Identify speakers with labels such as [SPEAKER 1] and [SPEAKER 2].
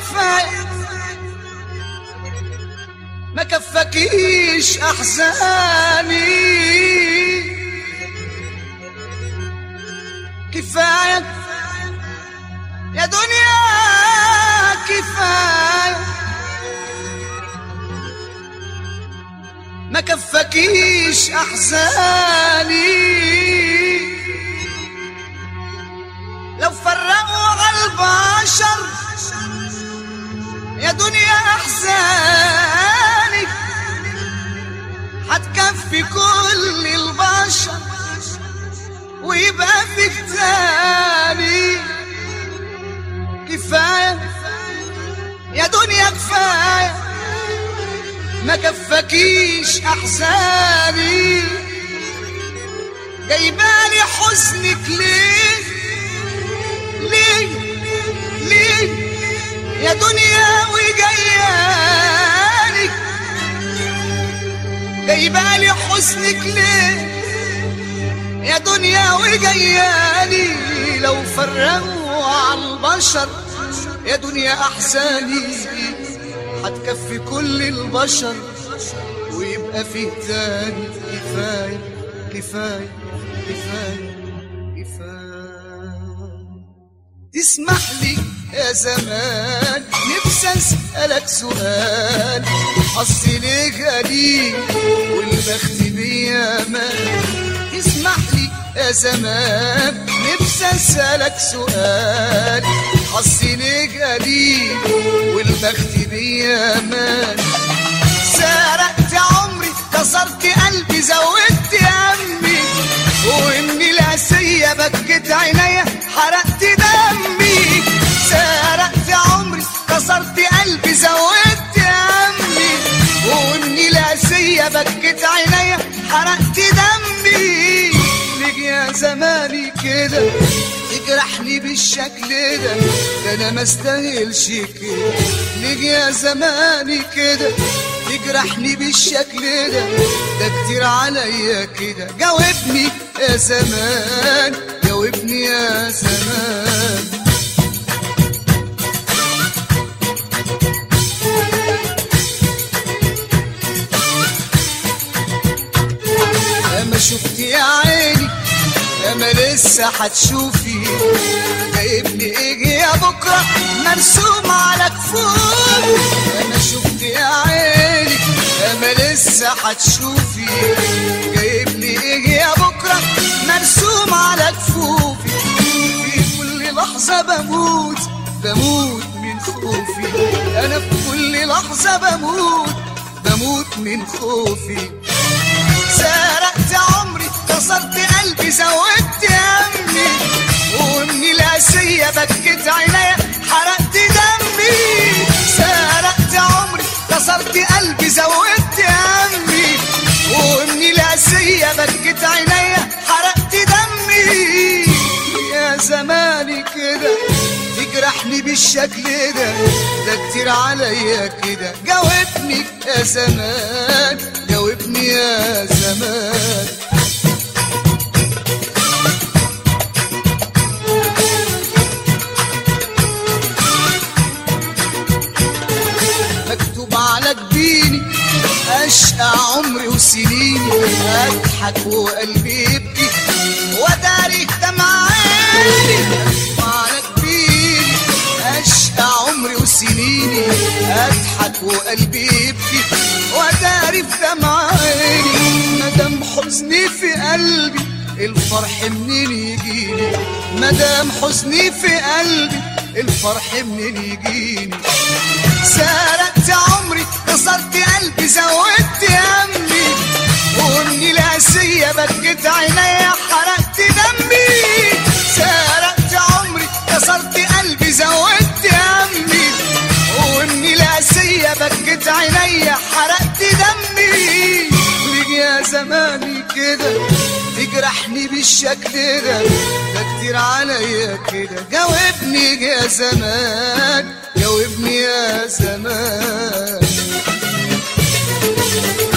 [SPEAKER 1] كفاية ما كفكيش أحزاني كفاية يا دنيا كفاية ما كفكيش أحزاني لو فرقوا على البشر يا دنيا أحزاني هتكفي كل البشر ويبقى فيك تاني كفاية يا دنيا كفاية ما كفكيش أحزاني جايبالي حزنك ليه ليه ليه يا دنيا وجايالك جايبالي حزنك ليه يا دنيا وجايالي لو فرقوا على البشر يا دنيا احزاني هتكفي كل البشر ويبقى فيه تاني كفايه كفايه كفايه كفايه تسمح لي يا زمان نفسي اسالك سؤال حظي ليك قليل والبخت بيا مال تسمح لي يا زمان نفسي اسالك سؤال حظي ليك قليل والبخت بيا مال سرقت عمري كسرت قلبي زودت همي واني الاسيه بكت عينيا حرقت دمي سرقت عمري كسرت قلبي زودت همي واني الاسيه بكت عينيا حرقت دمي ليك يا زماني كده تجرحني بالشكل ده ده انا ما استاهلش كده ليك يا زماني كده تجرحني بالشكل ده ده كتير عليا كده جاوبني يا زمان جاوبني يا زمان اما شفت يا عيني اما لسه هتشوفي جايبني ايه يا بكره مرسوم على كفوفي اما شفت يا عيني اما لسه هتشوفي جايبني ايه يا بكره مرسوم على كفوفي في كل لحظه بموت بموت من خوفي انا في كل لحظه بموت بموت من خوفي سرقت عمري كسرت قلبي زودت همي ومني الاسيه بكت عينيا حرقت دمي سرقت عمري كسرت قلبي زودت همي ومني الاسيه بكت عينيا حرقت دمي يا زماني كده تجرحني بالشكل ده ده كتير عليا كده جاوبني يا زمان جاوبني يا زمان مكتوب على جبيني اشقى عمري وسنيني اضحك وقلبي يبكي وداري دمع عيني مكتوب على جبيني اشقى عمري وسنيني اضحك وقلبي يبكي وداري في دمع عيني مدام حزني في قلبي الفرح منين يجيني مدام حزني في قلبي الفرح منين يجيني سرقت عمري كسرت قلبي زودت همي ومني الاسيه بكت عينيا حرقت دمي سرقت عمري كسرت قلبي زودت همي ومني الاسيه بكت عينيا حرقت دمي ليك يا زماني كده تجرحني بالشكل ده ده كتير عليا كده جاوبني يا زمان جاوبني يا زمان